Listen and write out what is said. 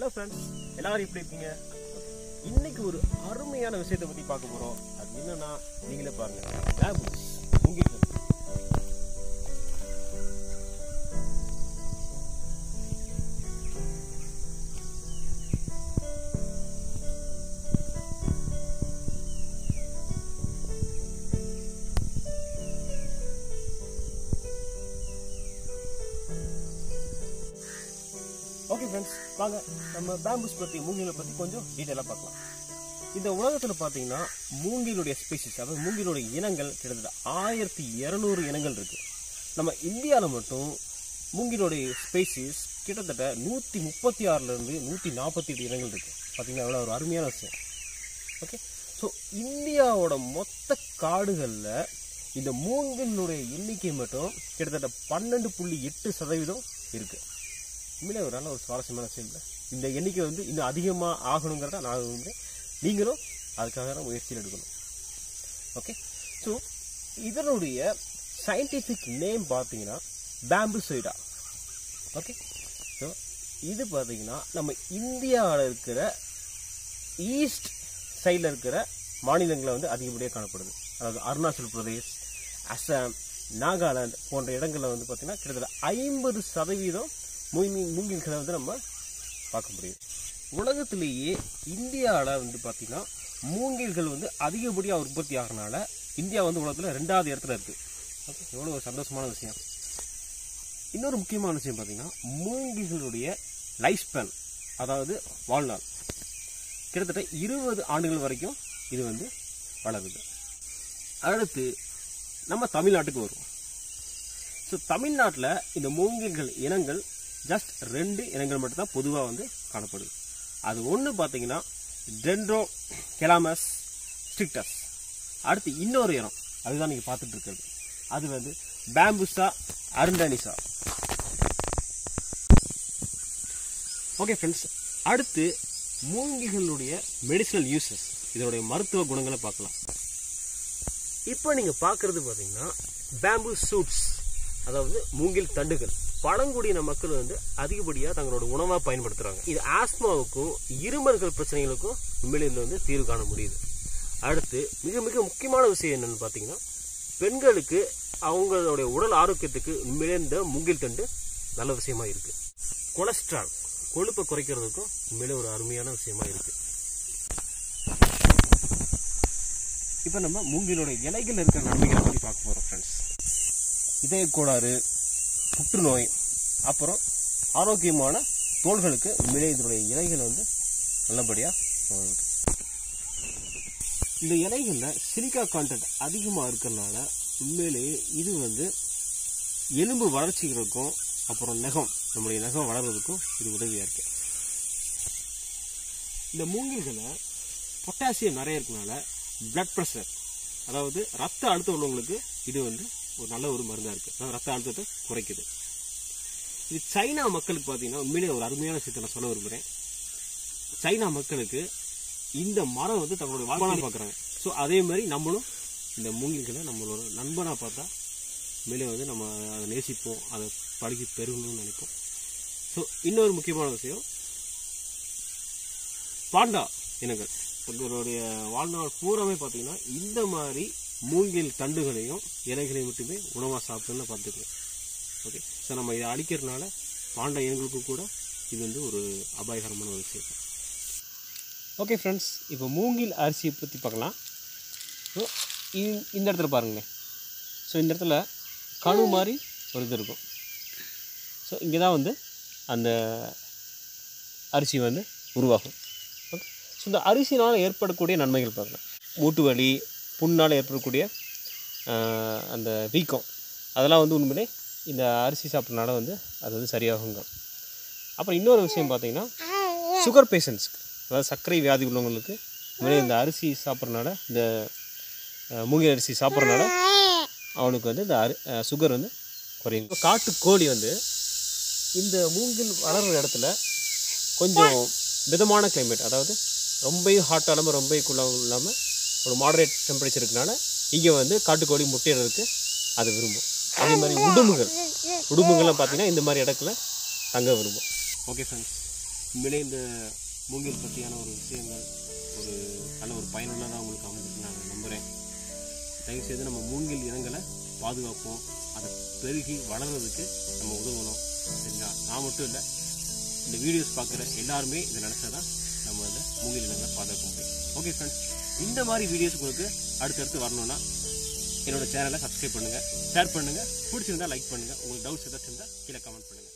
Hello friends எல்லாரும் எப்படி இருக்கீங்க இன்னைக்கு ஒரு அருமையான விஷயத்தை பத்தி பார்க்க போறோம் அது என்னன்னா நீங்களே பாருங்க பேம்பூஸ் மூங்கில் ஓகே ஃப்ரெண்ட்ஸ் வாங்க நம்ம பேம்பூஸ் பற்றி மூங்கிலை பற்றி கொஞ்சம் டீட்டெயிலாக பார்க்கலாம் இந்த உலகத்தில் பார்த்தீங்கன்னா மூங்கிலுடைய ஸ்பீசிஸ் அதாவது மூங்கிலுடைய இனங்கள் கிட்டத்தட்ட ஆயிரத்தி இரநூறு இனங்கள் இருக்குது நம்ம இந்தியாவில் மட்டும் மூங்கிலுடைய ஸ்பீசிஸ் கிட்டத்தட்ட நூற்றி முப்பத்தி ஆறுலேருந்து நூற்றி நாற்பத்தி எட்டு இனங்கள் இருக்குது பார்த்தீங்கன்னா எவ்வளோ ஒரு அருமையான விஷயம் ஓகே ஸோ இந்தியாவோட மொத்த காடுகளில் இந்த மூங்கிலுடைய எண்ணிக்கை மட்டும் கிட்டத்தட்ட பன்னெண்டு புள்ளி எட்டு சதவீதம் இருக்குது உண்மையிலே ஒரு நல்ல ஒரு சுவாரஸ்யமான விஷயம் இல்லை இந்த எண்ணிக்கை வந்து இன்னும் அதிகமாக ஆகணுங்கிறத நான் விரும்புகிறேன் நீங்களும் அதுக்காக தான் முயற்சியில் எடுக்கணும் ஓகே ஸோ இதனுடைய சயின்டிஃபிக் நேம் பார்த்தீங்கன்னா பேம்புசைடா ஓகே ஸோ இது பார்த்தீங்கன்னா நம்ம இந்தியாவில் இருக்கிற ஈஸ்ட் சைடில் இருக்கிற மாநிலங்களில் வந்து அதிகப்படியாக காணப்படுது அதாவது அருணாச்சல் பிரதேஷ் அசாம் நாகாலாந்து போன்ற இடங்களில் வந்து பார்த்திங்கன்னா கிட்டத்தட்ட ஐம்பது சதவீதம் மூங்கில் மூங்கில்களை வந்து நம்ம பார்க்க முடியும் உலகத்திலேயே இந்தியாவில் வந்து பார்த்திங்கன்னா மூங்கில்கள் வந்து அதிகப்படியாக உற்பத்தி ஆகிறனால இந்தியா வந்து உலகத்தில் ரெண்டாவது இடத்துல இருக்குது ஓகே எவ்வளோ ஒரு சந்தோஷமான விஷயம் இன்னொரு முக்கியமான விஷயம் பார்த்திங்கன்னா மூங்கில்களுடைய லைஃப் ஸ்பேன் அதாவது வாழ்நாள் கிட்டத்தட்ட இருபது ஆண்டுகள் வரைக்கும் இது வந்து வளருது அடுத்து நம்ம தமிழ்நாட்டுக்கு வருவோம் ஸோ தமிழ்நாட்டில் இந்த மூங்கில்கள் இனங்கள் ஜஸ்ட் ரெண்டு இனங்கள் மட்டும்தான் பொதுவாக வந்து காணப்படுது அது ஒன்று பார்த்தீங்கன்னா டென்ட்ரோ கெலாமஸ் ஸ்ட்ரிக்டஸ் அடுத்து இன்னொரு இனம் அதுதான் நீங்கள் பார்த்துட்டு இருக்கிறது அது வந்து பேம்புசா அருண்டனிசா ஓகே ஃப்ரெண்ட்ஸ் அடுத்து மூங்கில்களுடைய மெடிசனல் யூசஸ் இதனுடைய மருத்துவ குணங்களை பார்க்கலாம் இப்போ நீங்கள் பார்க்குறது பார்த்தீங்கன்னா பேம்பு சூட்ஸ் அதாவது மூங்கில் தண்டுகள் பழங்குடியின மக்கள் வந்து அதிகப்படியாக தங்களோட உணவாக பயன்படுத்துகிறாங்க இது ஆஸ்மாவுக்கும் இருமல்கள் பிரச்சனைகளுக்கும் உண்மையிலே இதில் வந்து தீர்வு காண முடியுது அடுத்து மிக மிக முக்கியமான விஷயம் என்னன்னு பார்த்தீங்கன்னா பெண்களுக்கு அவங்களுடைய உடல் ஆரோக்கியத்துக்கு உண்மையிலே இந்த மூங்கில் தண்டு நல்ல விஷயமா இருக்கு கொலஸ்ட்ரால் கொழுப்பை குறைக்கிறதுக்கும் உண்மையிலே ஒரு அருமையான விஷயமா இருக்கு இப்போ நம்ம மூங்கிலோட இலைகள் இருக்கிற நன்மைகளை பற்றி பார்க்க போகிறோம் ஃப்ரெண்ட்ஸ் இதய கோளாறு புற்றுநோய் அப்புறம் ஆரோக்கியமான தோள்களுக்கு உண்மையிலே இதனுடைய இலைகள் வந்து நல்லபடியாக வளருது. இந்த இலைகளில் சிலிக்கா கான்டென்ட் அதிகமாக இருக்கிறதுனால உண்மையிலேயே இது வந்து எலும்பு வளர்ச்சிகளுக்கும் அப்புறம் நகம் நம்முடைய நகம் வளர்றதுக்கும் இது உதவியாக இருக்கு இந்த மூங்கில்களை பொட்டாசியம் நிறைய இருக்கனால பிளட் ப்ரெஷர் அதாவது ரத்த அழுத்தம் உள்ளவங்களுக்கு இது வந்து ஒரு நல்ல ஒரு மருந்தாக இருக்குது அதாவது ரத்த அழுத்தத்தை குறைக்குது இது சைனா மக்களுக்கு பார்த்தீங்கன்னா உண்மையிலே ஒரு அருமையான விஷயத்தை நான் சொல்ல விரும்புகிறேன் சைனா மக்களுக்கு இந்த மரம் வந்து தங்களுடைய வாழ்வான பார்க்குறாங்க ஸோ அதே மாதிரி நம்மளும் இந்த மூங்கில்களை நம்மளோட நண்பனாக பார்த்தா உண்மையிலே வந்து நம்ம அதை நேசிப்போம் அதை பழகி பெருகணும்னு நினைப்போம் ஸோ இன்னொரு முக்கியமான விஷயம் பாண்டா இனங்கள் உங்களுடைய வாழ்நாள் பூராமே பார்த்தீங்கன்னா இந்த மாதிரி மூங்கில் தண்டுகளையும் இலைகளையும் மட்டுமே உணவாக சாப்பிட்டுன்னு பார்த்துக்கலாம் ஓகே ஸோ நம்ம இதை அழிக்கிறதுனால பாண்டா இனங்களுக்கு கூட இது வந்து ஒரு அபாயகரமான ஒரு விஷயம் ஓகே ஃப்ரெண்ட்ஸ் இப்போ மூங்கில் அரிசியை பற்றி பார்க்கலாம் ஸோ இந்த இடத்துல பாருங்களேன் ஸோ இந்த இடத்துல கணு மாதிரி ஒரு இது இருக்கும் ஸோ இங்கே தான் வந்து அந்த அரிசி வந்து உருவாகும் ஓகே ஸோ இந்த அரிசினால் ஏற்படக்கூடிய நன்மைகள் பார்க்கலாம் மூட்டு வலி புண்ணால் ஏற்படக்கூடிய ஆஹ், அந்த வீக்கம் அதெல்லாம் வந்து உண்மையிலே இந்த அரிசி சாப்பிட்றனால வந்து அது வந்து சரியாகுங்க அப்புறம் இன்னொரு விஷயம் பார்த்தீங்கன்னா சுகர் பேஷண்ட்ஸ்க்கு அதாவது சர்க்கரை வியாதி உள்ளவங்களுக்கு உண்மையிலே இந்த அரிசி சாப்பிட்றனால இந்த ஆஹ், மூங்கில் அரிசி சாப்பிட்றனால அவனுக்கு வந்து இந்த அரி சுகர் வந்து குறையும் இப்போ காட்டு கோழி வந்து இந்த மூங்கில் வளர்கிற இடத்துல கொஞ்சம் மிதமான climate அதாவது ரொம்பவும் ஹாட் இல்லாமல் ரொம்ப கூலாகவும் இல்லாமல் ஒரு மாடரேட் டெம்பரேச்சர் இருக்கனால இங்கே வந்து காட்டுக்கோழி முட்டையிடறதுக்கு அது விரும்பும் அதே மாதிரி உடும்புகள் உடும்புகள்லாம் பார்த்தீங்கன்னா இந்த மாதிரி இடத்துல தங்க விரும்பும் ஓகே ஃப்ரெண்ட்ஸ் உண்மையிலே இந்த மூங்கில் பற்றியான ஒரு விஷயங்கள் ஒரு நல்ல ஒரு பயனுள்ளதாக உங்களுக்கு அமைஞ்சிருக்கு நான் நம்புகிறேன் தயவுசெய்து நம்ம மூங்கில் இனங்களை பாதுகாப்போம் அதை பெருகி வளர்றதுக்கு நம்ம உதவணும் சரிங்களா நான் மட்டும் இல்லை இந்த வீடியோஸ் பார்க்குற எல்லாருமே இதை நினச்சா தான் நம்ம அந்த மூங்கில் இனங்களை பாதுகாக்க முடியும் ஓகே ஃப்ரெண்ட்ஸ் இந்த மாதிரி வீடியோஸ் உங்களுக்கு அடுத்தடுத்து வரணும்னா என்னோட சேனலை சப்ஸ்கிரைப் பண்ணுங்கள் ஷேர் பண்ணுங்கள் பிடிச்சிருந்தா லைக் பண்ணுங்கள் உங்களுக்கு டவுட்ஸ் ஏதாச்சும் இருந்தால் கீழே கமெண்ட் பண்ணுங்கள்